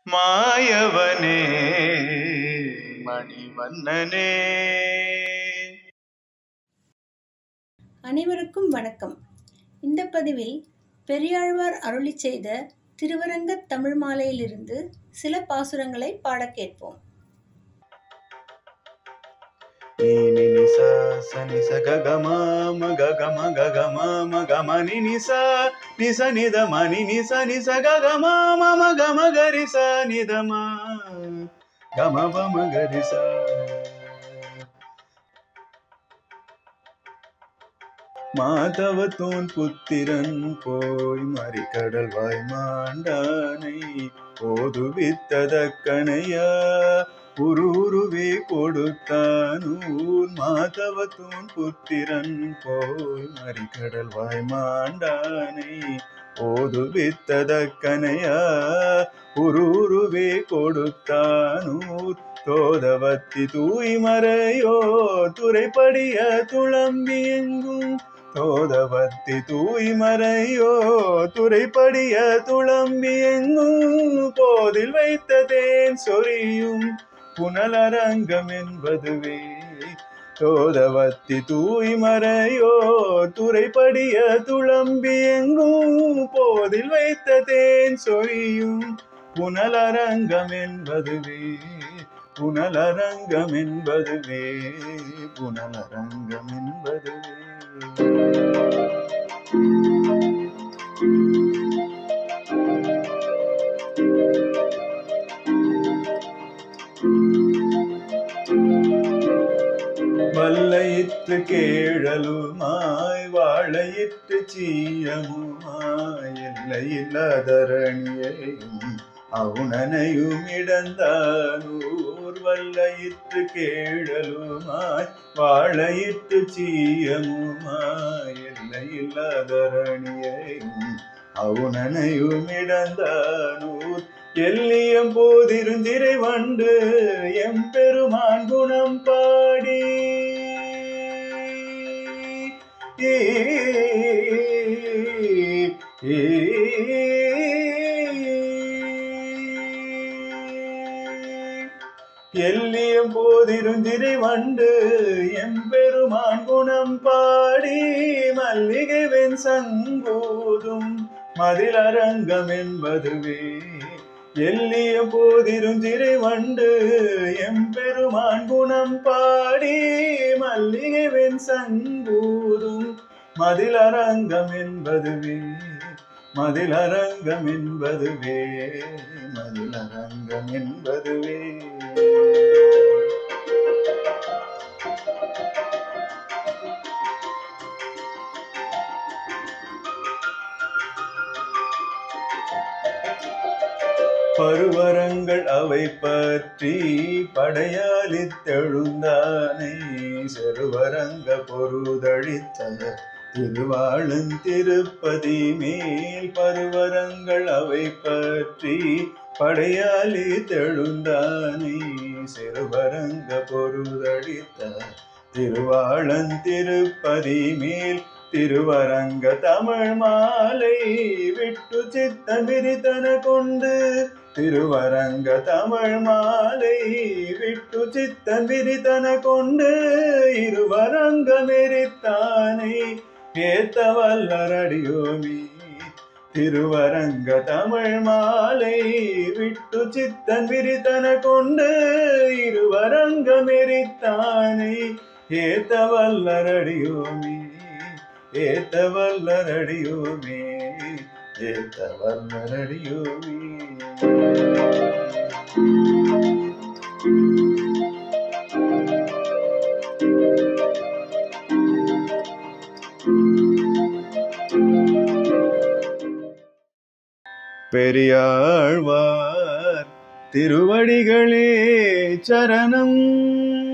மாயவனே மணிவண்ணனே அனைவருக்கும் வணக்கம் இந்த பதிவில் பெரியாழ்வார் அருளிச் செய்த திருவரங்கத் தமிழ் மாலையிலிருந்து சில பாசுரங்களை பாடக் கேட்போம் நீ நி ச ச நி ச க க ம ம க க ம க க ம ம க ம நி நி ச நி ச நி த ம நி நி ச நி ச க க ம ம ம க ம க ரி ச நி த ம க ம ப ம க ரி ச மாதவத்தோன் புத்திரன் போய் மறிக்கடல் வாய் மாண்டானை போதுவித்ததக்கணையா உருவே கொடுத்தானூர் மாதவத்தோன் புத்திரன் போய் மறிக்கடல் வாய் மாண்டானை ஓதுவித்ததக்கனையா உருவே கொடுத்தானூர் தோதவத்தி தூய்மறையோ துறைப்படிய துளம்பி எங்கும் தோதவத்தி தூய்மறையோ துறைப்படிய துளம்பி எங்கும் போதில் வைத்ததேன் சொரியும் புனலரங்கம் என்பதுவே தோதவத்தி தூய்மறையோ துறைப்படிய துளம்பி எங்கும் போதில் வைத்ததேன் சொரியும் புனலரங்கம் என்பதுவே புனலரங்கம் என்பதுவே புனலரங்கம் என்பதுவே வல்லையிற்று கேழலுமாய் வாழையிற்று சீயமுமாய் எல்லையில்லாதரணியையும் அவுணனையும் இடந்தானூர் வல்லையிற்று கேழலுமாய் வாழையிற்று சீயமுமாய் எல்லையில்லாதரணியையும் அவுணனையும் இடந்தானூர் எல்லியம் போதிருந்திரை வண்டு எம்பெருமான் குணம் பாடி ஏ, ஏ, எல்லியம் போதிருந்திரை வண்டு எம்பெருமான் குணம் பாடி மல்லிகை வெண் சங்கூதும் மதிலரங்கம் என்பதுவே எல்லிய போதிரும் சிறை வண்டு எம்பெருமான் குணம் பாடி மல்லிகை வெண் சங்கூதும் மதிலரங்கம் என்பதுவே மதிலரங்கம் என்பதுவே மதிலரங்கம் என்பதுவே பருவரங்கள் அவை பற்றி படையாலித்தெழுந்தானை செருவரங்க பொருதழித்த திருவாழும் திருப்பதி மேல் பருவரங்கள் அவை பற்றி படையாலி தெழுந்தானை சிறுவரங்க பொருதழித்த திருவாழன் திருப்பதி மேல் திருவரங்க தமிழ் மாலை விட்டு சித்தம் விரித்தன கொண்டு திருவரங்க தமிழ் மாலை விட்டு சித்தம் விரித்தன கொண்டு இருவரங்க மெரித்தானை ஏத்த வல்லரடியோமி திருவரங்க தமிழ் மாலை விட்டு சித்தன் விரித்தன கொண்டு இருவரங்க மெரித்தானை ஏத்த வல்லரடியோமி ஏத்த வல்லரடியோமே ஏத்த வல்லரடியோமே பெரியாழ்வார் திருவடிகளே சரணம்